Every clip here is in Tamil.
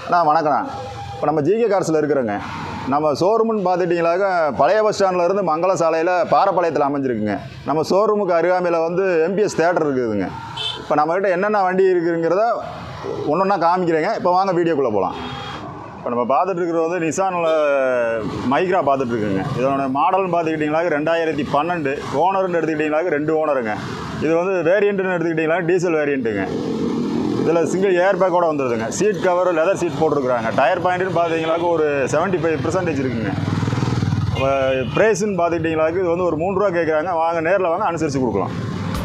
அண்ணா வணக்கண்ணா இப்போ நம்ம ஜிகே கார்ஸில் இருக்கிறோங்க நம்ம ஷோரூம்னு பார்த்துட்டிங்களாக்க பழைய பஸ் ஸ்டாண்ட்ல இருந்து மங்கள சாலையில் பாரப்பாளையத்தில் அமைஞ்சிருக்குங்க நம்ம ஷோரூமுக்கு அருகாமையில் வந்து எம்பிஎஸ் தேட்டர் இருக்குதுங்க இப்போ நம்மக்கிட்ட என்னென்ன வண்டி இருக்குங்கிறத ஒன்று ஒன்றா காமிக்கிறேங்க இப்போ வாங்க வீடியோக்குள்ளே போகலாம் இப்போ நம்ம பார்த்துட்டு இருக்கிறது வந்து நிசானில் மைக்ரா பார்த்துட்டு இருக்குங்க இதோட மாடல்னு பார்த்துக்கிட்டிங்களாக்க ரெண்டாயிரத்தி பன்னெண்டு ஓனர்னு எடுத்துக்கிட்டிங்களாக்க ரெண்டு ஓனருங்க இது வந்து வேரியண்ட்டுன்னு எடுத்துக்கிட்டிங்களாக்க டீசல் வேரியண்ட்டுங்க இதில் சிங்கிள் ஏர் பேக்கோட வந்துடுதுங்க சீட் கவர் லெதர் சீட் போட்டிருக்குறாங்க டயர் பாயிண்ட்னு பார்த்தீங்கன்னாக்க ஒரு செவன்ட்டி ஃபைவ் பர்சன்டேஜ் இருக்குங்க ப்ரைஸ்ன்னு பார்த்துக்கிட்டிங்களாக்க இது வந்து ஒரு மூணு ரூபா கேட்குறாங்க வாங்க நேரில் வாங்க அனுசரித்து கொடுக்கலாம்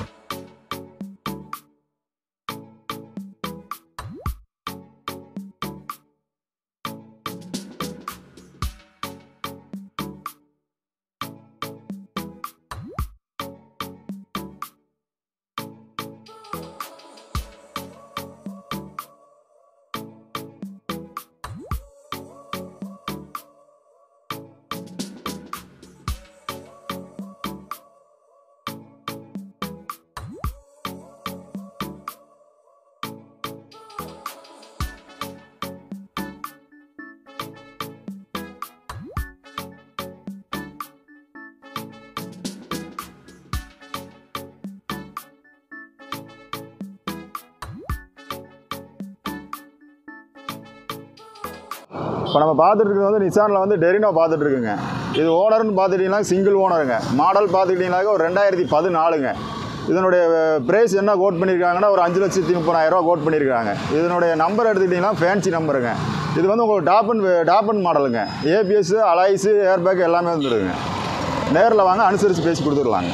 இப்போ நம்ம பார்த்துட்டு இருக்கிறது வந்து நிசானில் வந்து டெரினோ பார்த்துட்டு இருக்குங்க இது ஓனர்னு பார்த்துட்டிங்கன்னா சிங்கிள் ஓனருங்க மாடல் பார்த்துக்கிட்டிங்கனாக்க ஒரு ரெண்டாயிரத்தி பதினாலுங்க இதனுடைய ப்ரைஸ் என்ன கோட் பண்ணியிருக்காங்கன்னா ஒரு அஞ்சு லட்சத்தி முப்பதாயிரரூவா கோட் பண்ணியிருக்காங்க இதனுடைய நம்பர் எடுத்துக்கிட்டிங்கன்னா ஃபேன்சி நம்பருங்க இது வந்து உங்களுக்கு டாப்பன் டாப்பன் மாடலுங்க ஏபிஎஸ் அலாய்ஸு ஏர்பேக் எல்லாமே வந்துடுங்க நேரில் வாங்க அனுசரித்து பேசி கொடுத்துடலாங்க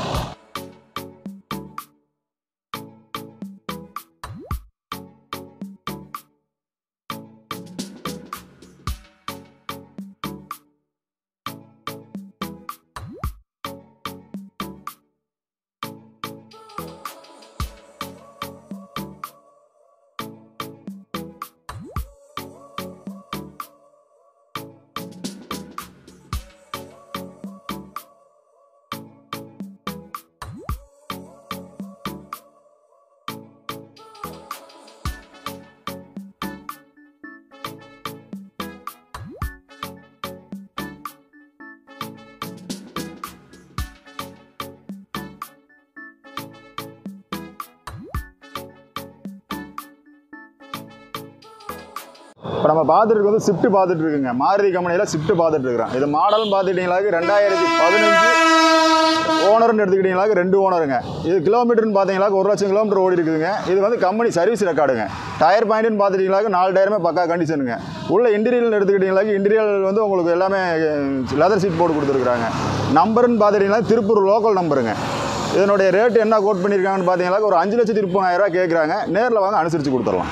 இப்போ நம்ம பார்த்துட்டு இருக்கிறது ஸ்விஃப்ட் பார்த்துட்டு இருக்குங்க மாருதி கம்பெனியில் ஸ்விஃப்ட் பார்த்துட்டு இருக்கிறோம் இது மாடல்னு பார்த்துக்கிட்டிங்களாக்கு ரெண்டாயிரத்தி பதினஞ்சு ஓனர்னு எடுத்துக்கிட்டிங்களாக்கு ரெண்டு ஓனருங்க இது கிலோமீட்டர்னு பார்த்தீங்களாக்கு ஒரு லட்சம் கிலோமீட்டர் ஓடி இருக்குதுங்க இது வந்து கம்பெனி சர்வீஸ் ரெக்கார்டுங்க டயர் பாயிண்ட்னு பார்த்துட்டிங்களாக்கு நாலு டயருமே பக்கா கண்டிஷனுங்க உள்ள இன்டீரியல் எடுத்துக்கிட்டிங்களாக்கு இன்டீரியல் வந்து உங்களுக்கு எல்லாமே லெதர் சீட் போட்டு கொடுத்துருக்குறாங்க நம்பர்னு பார்த்துட்டிங்கன்னா திருப்பூர் லோக்கல் நம்பருங்க இதனுடைய ரேட் என்ன கோட் பண்ணியிருக்காங்கன்னு பார்த்தீங்கன்னாக்க ஒரு அஞ்சு லட்சத்தி முப்பதாயிரரூவா கேட்குறாங்க நேரில் வாங்க அனுசரித்து கொடுத்துடலாம்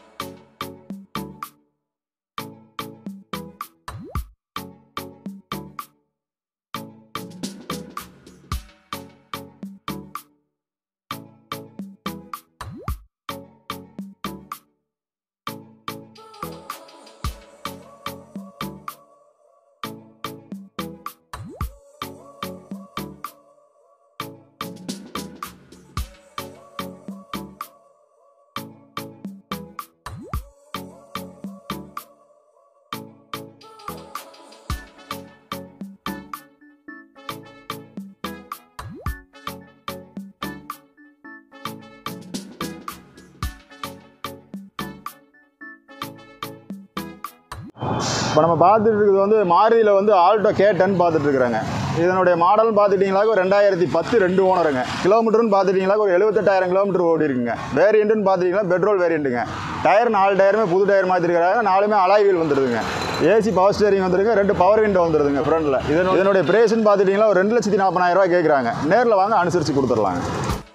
இப்போ நம்ம பார்த்துட்டு இருக்கிறது வந்து மாருதியில் வந்து ஆல்டோ கே டென் பார்த்துட்டு இருக்கிறாங்க இதனுடைய மாடல்னு பார்த்துட்டிங்களாக்க ஒரு ரெண்டாயிரத்தி பத்து ரெண்டு ஓனருங்க கிலோமீட்டர்னு பார்த்துட்டிங்களாக்க ஒரு எழுபத்தெட்டாயிரம் கிலோமீட்டர் ஓடி இருக்குங்க வேரியண்ட்டுன்னு பார்த்துட்டிங்கன்னா பெட்ரோல் வேரியண்ட்டுங்க டயர் நாலு டயருமே புது டயர் மாற்றிருக்கிறாங்க நாலுமே அலாய் வீல் வந்துடுதுங்க ஏசி பவர் ஸ்டேரிங் வந்துருங்க ரெண்டு பவர் விண்டோ வந்துடுதுங்க ஃப்ரண்டில் இதனு இதனுடைய ப்ரைஸ்ன்னு பார்த்துட்டிங்கன்னா ஒரு ரெண்டு லட்சத்தி நாற்பதாயிரம் ரூபாய் கேட்குறாங்க நேரில் வாங்க அனுசரித்து கொடுத்துடலாங்க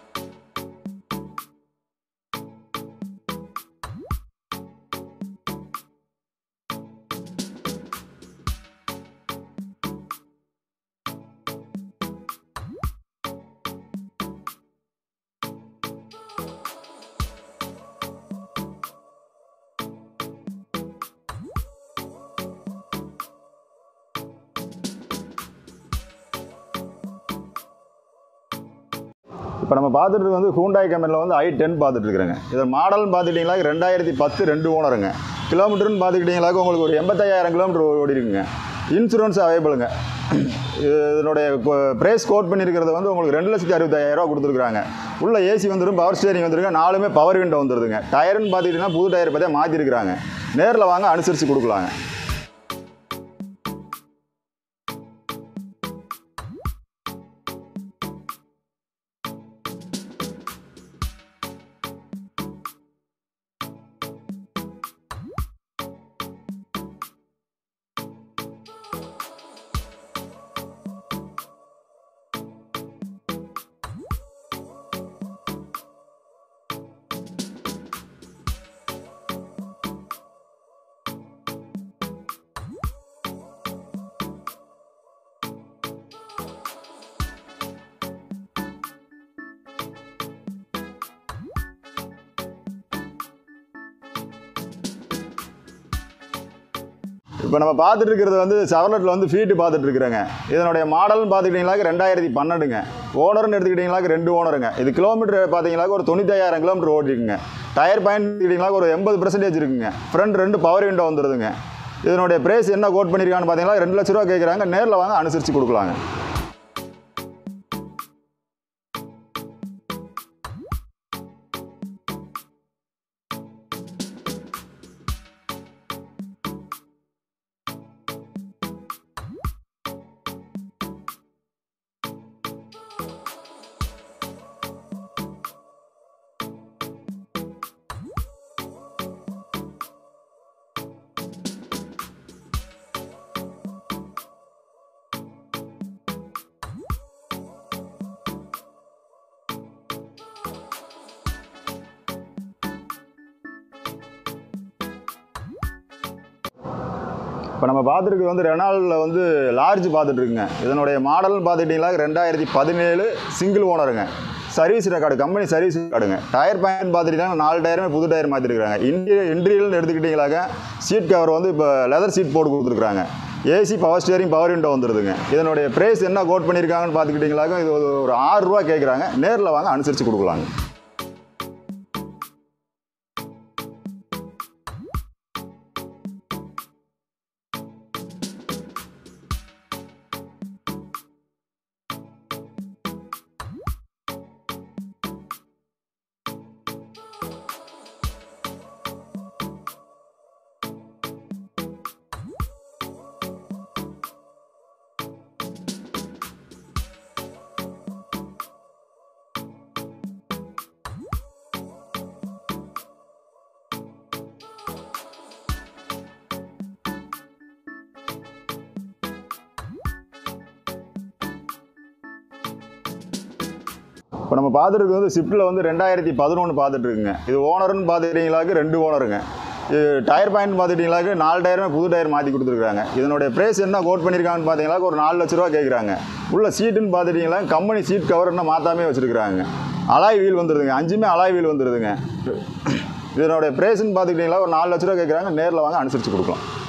இப்போ நம்ம பார்த்துட்டு இருக்கிறது வந்து ஹூண்டாய் கம்பெனியில் வந்து ஐ டென் பார்த்துட்டு இருக்கிறேங்க இது மாடல்னு பார்த்துட்டிங்களா ரெண்டாயிரத்தி பத்து ரெண்டு ஓனருங்க கிலோமீட்டர்னு பார்த்துக்கிட்டிங்களாக்க உங்களுக்கு ஒரு எண்பத்தையாயிரம் கிலோமீட்டர் ஓடி இருக்குங்க இன்சூரன்ஸ் அவைபிளுங்க இதனுடைய ப்ரைஸ் கோட் பண்ணியிருக்கிறது வந்து உங்களுக்கு ரெண்டு லட்சத்தி அறுபத்தாயிரம் ரூபா கொடுத்துருக்காங்க உள்ள ஏசி வந்துடும் பவர் ஸ்டேரிங் வந்துருங்க நாலுமே பவர் விண்டோ வந்துருதுங்க டயர்னு பார்த்துக்கிட்டிங்கன்னா புது டயர் பார்த்தா மாற்றிருக்கிறாங்க நேரில் வாங்க அனுசரித்து கொடுக்கலாங்க இப்போ நம்ம பார்த்துட்டு இருக்கிறது வந்து செவலட்டில் வந்து ஃபீட்டு பார்த்துட்டு இருக்கிறேங்க இதனுடைய மாடல்னு பார்த்துக்கிட்டிங்களாக்க ரெண்டாயிரத்தி பன்னெண்டுங்க ஓனர்னு எடுத்துக்கிட்டிங்களாக்க ரெண்டு ஓனருங்க இது கிலோமீட்டர் பார்த்தீங்களாக்க ஒரு தொண்ணூத்தாயிரம் கிலோமீட்டர் ஓட்டிருக்குங்க டயர் பாயிண்ட் எடுத்துக்கிட்டிங்களாக்க ஒரு எண்பது பர்சன்டேஜ் இருக்குங்க ஃப்ரண்ட் ரெண்டு பவர் விண்டோ வந்துடுதுங்க இதனுடைய ப்ரைஸ் என்ன கோட் பண்ணியிருக்கான்னு பார்த்தீங்கன்னா ரெண்டு லட்ச ரூபா கேட்குறாங்க நேரில் வாங்க அனுசரித்து கொடுக்கலாங்க இப்போ நம்ம பார்த்துருக்கு வந்து ரெனால்டில் வந்து லார்ஜ் பார்த்துட்ருக்குங்க இதனுடைய மாடல்னு பார்த்துக்கிட்டிங்களா ரெண்டாயிரத்தி பதினேழு சிங்கிள் ஓனருங்க சர்வீஸ் ரெக்கார்டு கம்பெனி சர்வீஸ் ரெக்கார்டுங்க டயர் பாயிண்ட் பார்த்துக்கிட்டிங்கன்னா நாலு டயருமே புது டயர் மாற்றிருக்காங்க இன்டீரியர் இன்டீரியல்னு எடுத்துக்கிட்டிங்களாக்க சீட் கவர் வந்து இப்போ லெதர் சீட் போட்டு கொடுத்துருக்குறாங்க AC power steering power window வந்துடுதுங்க இதனுடைய ப்ரைஸ் என்ன கோட் பண்ணியிருக்காங்கன்னு பார்த்துக்கிட்டிங்களாக்க இது ஒரு- ஒரு ஆறு ரூபா கேட்குறாங்க நேரில் வாங்க அனுசரித்து கொடுக்கலாங்க இப்போ நம்ம பார்த்துருக்கு வந்து ஷிஃப்ட்டில் வந்து ரெண்டாயிரத்தி பதினொன்று பார்த்துட்டு இருக்குங்க இது ஓனர்னு பார்த்துக்கிட்டீங்களாக்கு ரெண்டு ஓனருங்க இது டயர் பாயிண்ட் பார்த்துக்கிட்டீங்களாக்கு நாலு டயருமே புது டயர் மாற்றி கொடுத்துருக்காங்க இதனுடைய ப்ரைஸ் என்ன கோட் பண்ணியிருக்காங்கன்னு பார்த்தீங்களாக்க ஒரு நாலு லட்ச ரூபா கேட்குறாங்க உள்ள சீட்டுன்னு பார்த்துட்டிங்களா கம்பெனி சீட் கவர் இன்னும் மாற்றாமே வச்சுருக்காங்க அலாய் வீல் வந்துடுதுங்க அஞ்சுமே அலாய் வீல் வந்துடுதுங்க இதனுடைய ப்ரைஸ்ன்னு பார்த்துக்கிட்டிங்களா ஒரு நாலு லட்ச ரூபா கேட்குறாங்க நேரில் வாங்க அனுசரித்து கொடுக்கலாம்